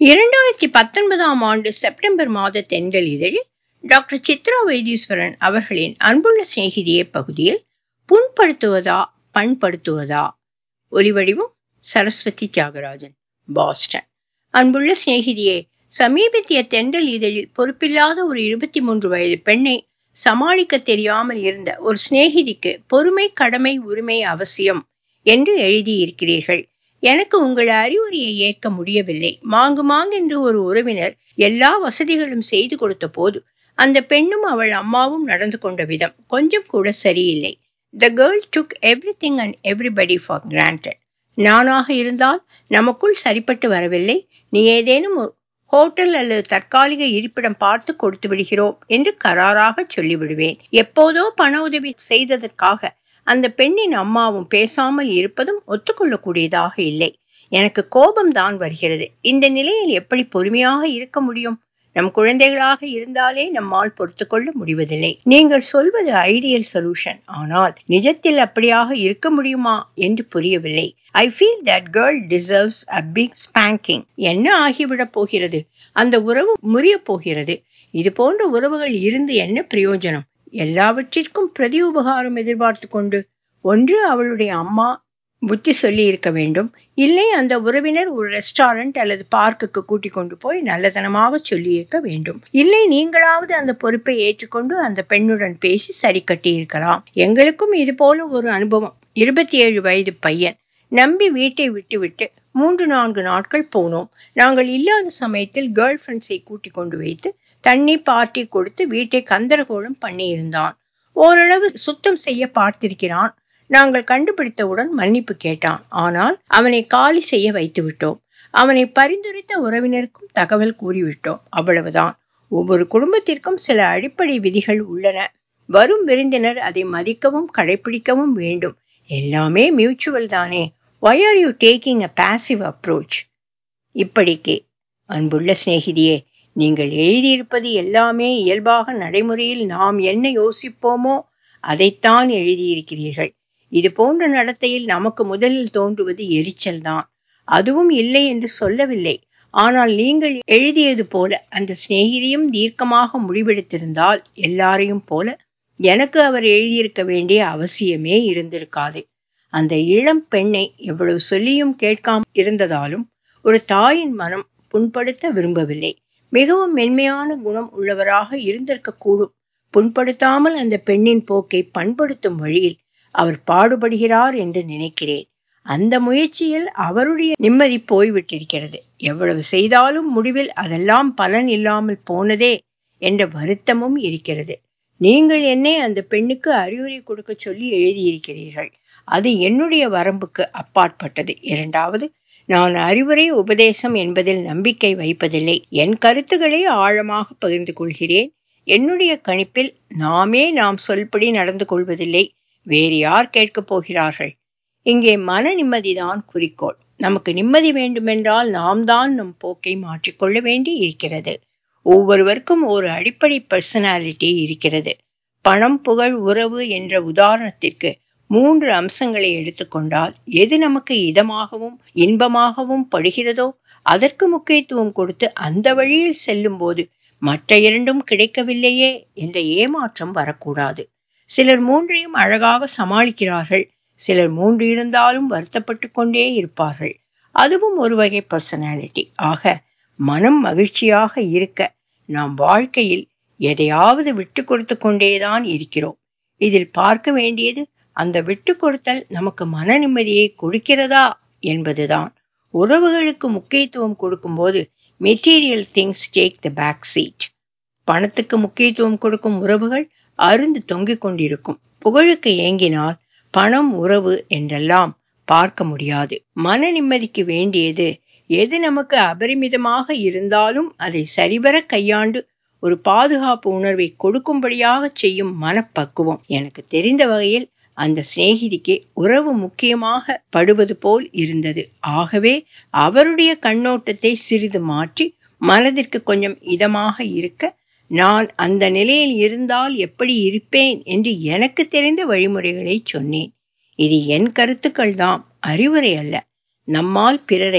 இரண்டாயிரத்தி பத்தொன்பதாம் ஆண்டு செப்டம்பர் மாத தென்றல் இதழில் டாக்டர் சித்ரா வைத்தீஸ்வரன் அவர்களின் அன்புள்ள சிநேகிதியே பகுதியில் புண்படுத்துவதா பண்படுத்துவதா ஒலிவடிவம் சரஸ்வதி தியாகராஜன் பாஸ்டன் அன்புள்ள சிநேகிதியே சமீபத்திய தென்றல் இதழில் பொறுப்பில்லாத ஒரு இருபத்தி மூன்று வயது பெண்ணை சமாளிக்க தெரியாமல் இருந்த ஒரு சிநேகிதிக்கு பொறுமை கடமை உரிமை அவசியம் என்று எழுதியிருக்கிறீர்கள் எனக்கு உங்கள் அறிவுரையை ஏற்க முடியவில்லை மாங்கு மாங்கென்று ஒரு உறவினர் எல்லா வசதிகளும் செய்து கொடுத்த போது அந்த பெண்ணும் அவள் அம்மாவும் நடந்து கொண்ட விதம் கொஞ்சம் கூட சரியில்லை the girl took everything and everybody for granted நானாக இருந்தால் நமக்குள் சரிப்பட்டு வரவில்லை நீ ஏதேனும் ஹோட்டல் அல்லது தற்காலிக இருப்பிடம் பார்த்து கொடுத்து விடுகிறோம் என்று கராராக சொல்லிவிடுவேன் எப்போதோ பண உதவி செய்ததற்காக அந்த பெண்ணின் அம்மாவும் பேசாமல் இருப்பதும் ஒத்துக்கொள்ளக்கூடியதாக இல்லை எனக்கு கோபம்தான் வருகிறது இந்த நிலையில் எப்படி பொறுமையாக இருக்க முடியும் நம் குழந்தைகளாக இருந்தாலே நம்மால் பொறுத்து கொள்ள முடிவதில்லை நீங்கள் சொல்வது ஐடியல் சொல்யூஷன் ஆனால் நிஜத்தில் அப்படியாக இருக்க முடியுமா என்று புரியவில்லை I feel that girl deserves a big spanking என்ன ஆகிவிடப் போகிறது அந்த உறவு முறிய போகிறது இது போன்ற உறவுகள் இருந்து என்ன பிரயோஜனம் எல்லாவற்றிற்கும் பிரதி உபகாரம் எதிர்பார்த்து கொண்டு ஒன்று அவளுடைய அம்மா புத்தி சொல்லி இருக்க வேண்டும் இல்லை அந்த உறவினர் ஒரு ரெஸ்டாரண்ட் அல்லது பார்க்குக்கு கூட்டிக் கொண்டு போய் நல்லதனமாக சொல்லி இருக்க வேண்டும் இல்லை நீங்களாவது அந்த பொறுப்பை ஏற்றுக்கொண்டு அந்த பெண்ணுடன் பேசி சரி கட்டி இருக்கலாம் எங்களுக்கும் இது போல ஒரு அனுபவம் இருபத்தி ஏழு வயது பையன் நம்பி வீட்டை விட்டுவிட்டு மூன்று நான்கு நாட்கள் போனோம் நாங்கள் இல்லாத சமயத்தில் கேர்ள் ஃப்ரெண்ட்ஸை கூட்டிக் கொண்டு வைத்து தண்ணி பார்ட்டி கொடுத்து வீட்டை கந்தரகோலம் பண்ணியிருந்தான் ஓரளவு சுத்தம் செய்ய பார்த்திருக்கிறான் நாங்கள் கண்டுபிடித்தவுடன் மன்னிப்பு கேட்டான் ஆனால் அவனை காலி செய்ய வைத்து விட்டோம் அவனை பரிந்துரைத்த உறவினருக்கும் தகவல் கூறிவிட்டோம் அவ்வளவுதான் ஒவ்வொரு குடும்பத்திற்கும் சில அடிப்படை விதிகள் உள்ளன வரும் விருந்தினர் அதை மதிக்கவும் கடைபிடிக்கவும் வேண்டும் எல்லாமே மியூச்சுவல் தானே why are you taking a passive approach இப்படிக்கே அன்புள்ள சிநேகிதியே நீங்கள் எழுதியிருப்பது எல்லாமே இயல்பாக நடைமுறையில் நாம் என்ன யோசிப்போமோ அதைத்தான் எழுதியிருக்கிறீர்கள் இது போன்ற நடத்தையில் நமக்கு முதலில் தோன்றுவது எரிச்சல் தான் அதுவும் இல்லை என்று சொல்லவில்லை ஆனால் நீங்கள் எழுதியது போல அந்த சிநேகிதியும் தீர்க்கமாக முடிவெடுத்திருந்தால் எல்லாரையும் போல எனக்கு அவர் எழுதியிருக்க வேண்டிய அவசியமே இருந்திருக்காது அந்த இளம் பெண்ணை எவ்வளவு சொல்லியும் கேட்காம இருந்ததாலும் ஒரு தாயின் மனம் புண்படுத்த விரும்பவில்லை மிகவும் மென்மையான குணம் உள்ளவராக இருந்திருக்க கூடும் புண்படுத்தாமல் அந்த பெண்ணின் போக்கை பண்படுத்தும் வழியில் அவர் பாடுபடுகிறார் என்று நினைக்கிறேன் அந்த முயற்சியில் அவருடைய நிம்மதி போய்விட்டிருக்கிறது எவ்வளவு செய்தாலும் முடிவில் அதெல்லாம் பலன் இல்லாமல் போனதே என்ற வருத்தமும் இருக்கிறது நீங்கள் என்னை அந்த பெண்ணுக்கு அறிவுரை கொடுக்க சொல்லி எழுதியிருக்கிறீர்கள் அது என்னுடைய வரம்புக்கு அப்பாற்பட்டது இரண்டாவது நான் அறிவுரை உபதேசம் என்பதில் நம்பிக்கை வைப்பதில்லை என் கருத்துக்களை ஆழமாக பகிர்ந்து கொள்கிறேன் என்னுடைய கணிப்பில் நாமே நாம் சொல்படி நடந்து கொள்வதில்லை வேறு யார் கேட்கப் போகிறார்கள் இங்கே மன நிம்மதிதான் குறிக்கோள் நமக்கு நிம்மதி வேண்டுமென்றால் நாம் தான் நம் போக்கை மாற்றிக்கொள்ள வேண்டி இருக்கிறது ஒவ்வொருவருக்கும் ஒரு அடிப்படை பர்சனாலிட்டி இருக்கிறது பணம் புகழ் உறவு என்ற உதாரணத்திற்கு மூன்று அம்சங்களை எடுத்துக்கொண்டால் எது நமக்கு இதமாகவும் இன்பமாகவும் படுகிறதோ அதற்கு முக்கியத்துவம் கொடுத்து அந்த வழியில் செல்லும் போது மற்ற இரண்டும் கிடைக்கவில்லையே என்ற ஏமாற்றம் வரக்கூடாது சிலர் மூன்றையும் அழகாக சமாளிக்கிறார்கள் சிலர் மூன்று இருந்தாலும் வருத்தப்பட்டு கொண்டே இருப்பார்கள் அதுவும் ஒரு வகை பர்சனாலிட்டி ஆக மனம் மகிழ்ச்சியாக இருக்க நாம் வாழ்க்கையில் எதையாவது விட்டு கொடுத்து கொண்டேதான் இருக்கிறோம் இதில் பார்க்க வேண்டியது அந்த விட்டு கொடுத்தல் நமக்கு மன நிம்மதியை கொடுக்கிறதா என்பதுதான் உறவுகளுக்கு முக்கியத்துவம் கொடுக்கும்போது material things take the back seat பணத்துக்கு முக்கியத்துவம் கொடுக்கும் உறவுகள் அருந்து தொங்கிக் கொண்டிருக்கும் புகழுக்கு ஏங்கினால் பணம் உறவு என்றெல்லாம் பார்க்க முடியாது மன நிம்மதிக்கு வேண்டியது எது நமக்கு அபரிமிதமாக இருந்தாலும் அதை சரிவர கையாண்டு ஒரு பாதுகாப்பு உணர்வை கொடுக்கும்படியாக செய்யும் மனப்பக்குவம் எனக்கு தெரிந்த வகையில் அந்த சிநேகிதிக்கு உறவு முக்கியமாக படுவது போல் இருந்தது ஆகவே அவருடைய கண்ணோட்டத்தை சிறிது மாற்றி மனதிற்கு கொஞ்சம் இதமாக இருக்க நான் அந்த நிலையில் இருந்தால் எப்படி இருப்பேன் என்று எனக்கு தெரிந்த வழிமுறைகளை சொன்னேன் இது என் கருத்துக்கள் தாம் அறிவுரை அல்ல நம்மால் பிறரை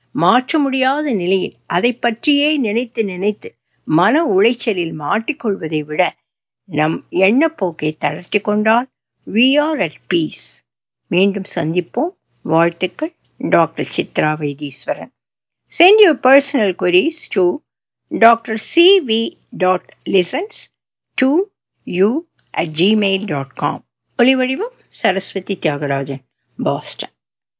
மாற்ற முடியாத நிலையில் அதை பற்றியே நினைத்து நினைத்து மன உளைச்சலில் மாட்டிக்கொள்வதை விட நம் எண்ணப்போக்கை தளர்த்தி கொண்டால் வி ஆர் அட் பீஸ் மீண்டும் சந்திப்போம் வாழ்த்துக்கள் doctor Chitra Vaitheeswaran send your personal queries to doctor C V dot listens to you at Gmail dot com ஒலிவடிவம் சரஸ்வதி தியாகராஜன் பாஸ்டன்